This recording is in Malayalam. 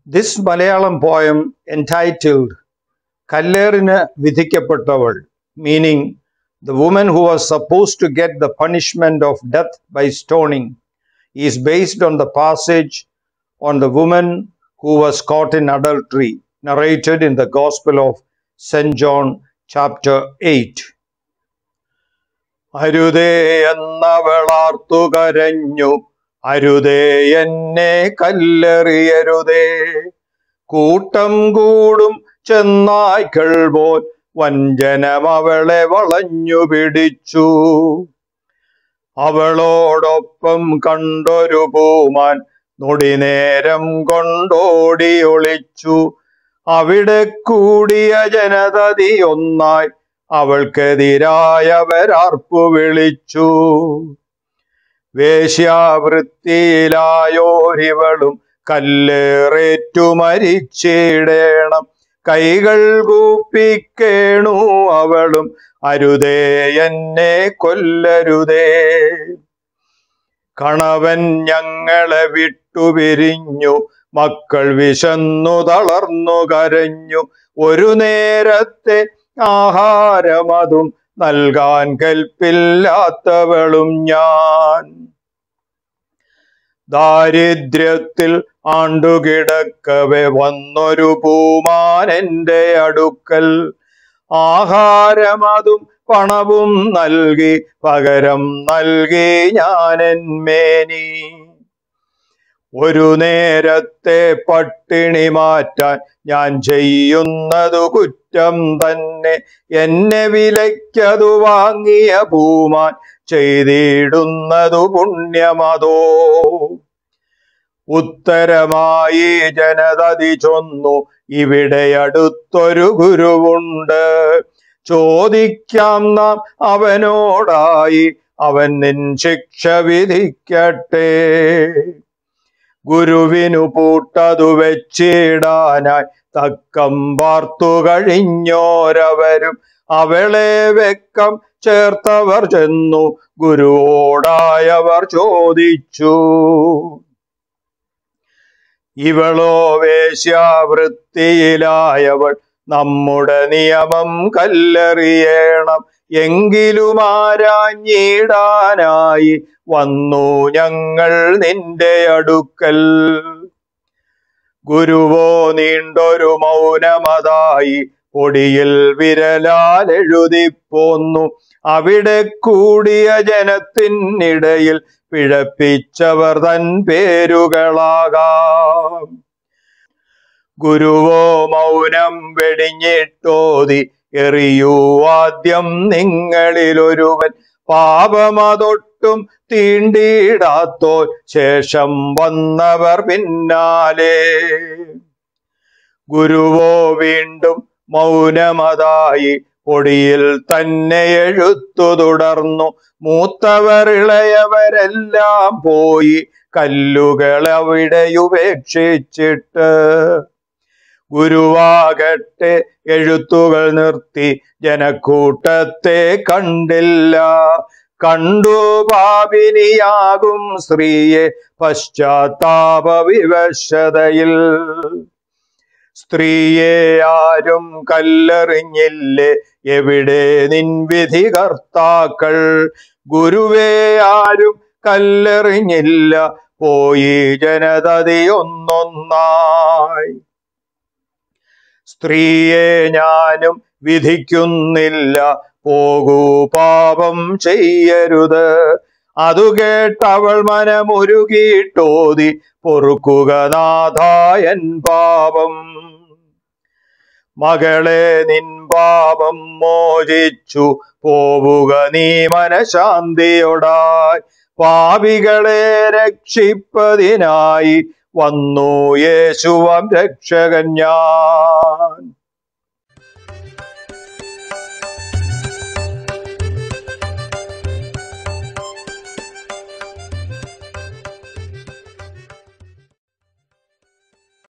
This Malayalam poem entitled Kallerina Vidhikappattavൾ, meaning the woman who was supposed to get the punishment of death by stoning, is based on the passage on the woman who was caught in adultery, narrated in the Gospel of St. John, chapter 8. അരുതേ എന്നവളാർത്തു കരഞ്ഞു അരുതേ എന്നെ കല്ലെറിയരുതേ കൂട്ടം കൂടും ചെന്നായ്ക്കൾ പോൽ വഞ്ചനം അവളെ വളഞ്ഞു പിടിച്ചു അവളോടൊപ്പം കണ്ടൊരു പൂമാൻ നൊടിനേരം കൊണ്ടോടി ഒളിച്ചു അവിടെ കൂടിയ ജനതതി ഒന്നായി അവൾക്കെതിരായവരാർപ്പു വിളിച്ചു വേശ്യാവൃത്തിയിലായോരിവളും കല്ലേറേറ്റു മരിച്ചിടേണം കൈകൾ കൂപ്പിക്കേണു അവളും അരുതേ എന്നെ കൊല്ലരുതേ കണവൻ ഞങ്ങളെ വിട്ടുപിരിഞ്ഞു മക്കൾ വിശന്നു തളർന്നു കരഞ്ഞു ഒരു നേരത്തെ ആഹാരമതും നൽകാൻ കൽപ്പില്ലാത്തവളും ഞാൻ ദാരിദ്ര്യത്തിൽ ആണ്ടുകിടക്കവെ വന്നൊരു പൂമാൻ എൻ്റെ അടുക്കൽ ആഹാരമതും പണവും നൽകി പകരം നൽകി ഞാനെന്മേനി ഒരു നേരത്തെ പട്ടിണി മാറ്റാൻ ഞാൻ ചെയ്യുന്നതു കുറ്റം തന്നെ എന്നെ വിലയ്ക്കതു വാങ്ങിയ പൂമാൻ ചെയ്തിടുന്നതു പുണ്യമതോ ഉത്തരമായി ജനതതി ചൊന്നു ഇവിടെ അടുത്തൊരു ഗുരുവുണ്ട് ചോദിക്കാം നാം അവനോടായി അവൻ നിൻ ശിക്ഷ വിധിക്കട്ടെ ഗുരുവിനു പൂട്ടതു വെച്ചിടാനായി തക്കം പാർത്തു കഴിഞ്ഞോരവരും അവളെ വെക്കം ചേർത്തവർ ചെന്നു ഗുരുവോടായവർ ചോദിച്ചു ഇവളോ വേശ്യാവൃത്തിയിലായവൾ നമ്മുടെ നിയമം കല്ലെറിയണം എങ്കിലും ആരാഞ്ഞിടാനായി വന്നു ഞങ്ങൾ നിന്റെ അടുക്കൽ ഗുരുവോ നീണ്ടൊരു മൗനമതായി പൊടിയിൽ വിരലാൽ എഴുതിപ്പോന്നു അവിടെ കൂടിയ ജനത്തിനിടയിൽ പിഴപ്പിച്ചവർ തൻ പേരുകളാകാം ഗുരുവോ മൗനം വെടിഞ്ഞിട്ടോതി എറിയൂ ആദ്യം നിങ്ങളിലൊരുവൻ പാപമതൊട്ടും തീണ്ടിടാത്തോ ശേഷം വന്നവർ പിന്നാലെ ഗുരുവോ വീണ്ടും മൗനമതായി പൊടിയിൽ തന്നെ എഴുത്തു തുടർന്നു മൂത്തവർ ഇളയവരെല്ലാം പോയി കല്ലുകൾ അവിടെ ഉപേക്ഷിച്ചിട്ട് ഗുരുവാകട്ടെ എഴുത്തുകൾ നിർത്തി ജനക്കൂട്ടത്തെ കണ്ടില്ല കണ്ടു പാപിനിയാകും സ്ത്രീയെ പശ്ചാത്താപ വിവശതയിൽ സ്ത്രീയെ ആരും കല്ലെറിഞ്ഞില്ലേ എവിടെ നിൻ വിധി കർത്താക്കൾ ഗുരുവേ ആരും കല്ലെറിഞ്ഞില്ല പോയി ജനതതി ഒന്നൊന്നായി സ്ത്രീയെ ഞാനും വിധിക്കുന്നില്ല പോകൂ പാപം ചെയ്യരുത് അതു കേട്ടവൾ മനമുരുകിയിട്ടോതി പൊറുക്കുക നാഥായൻ പാപം മകളെ നിൻ പാപം മോചിച്ചു പോവുക നീ മനശാന്തിയോടായി പാപികളെ രക്ഷിപ്പതിനായി വന്നു യേശുവം രക്ഷകൻ ഞാൻ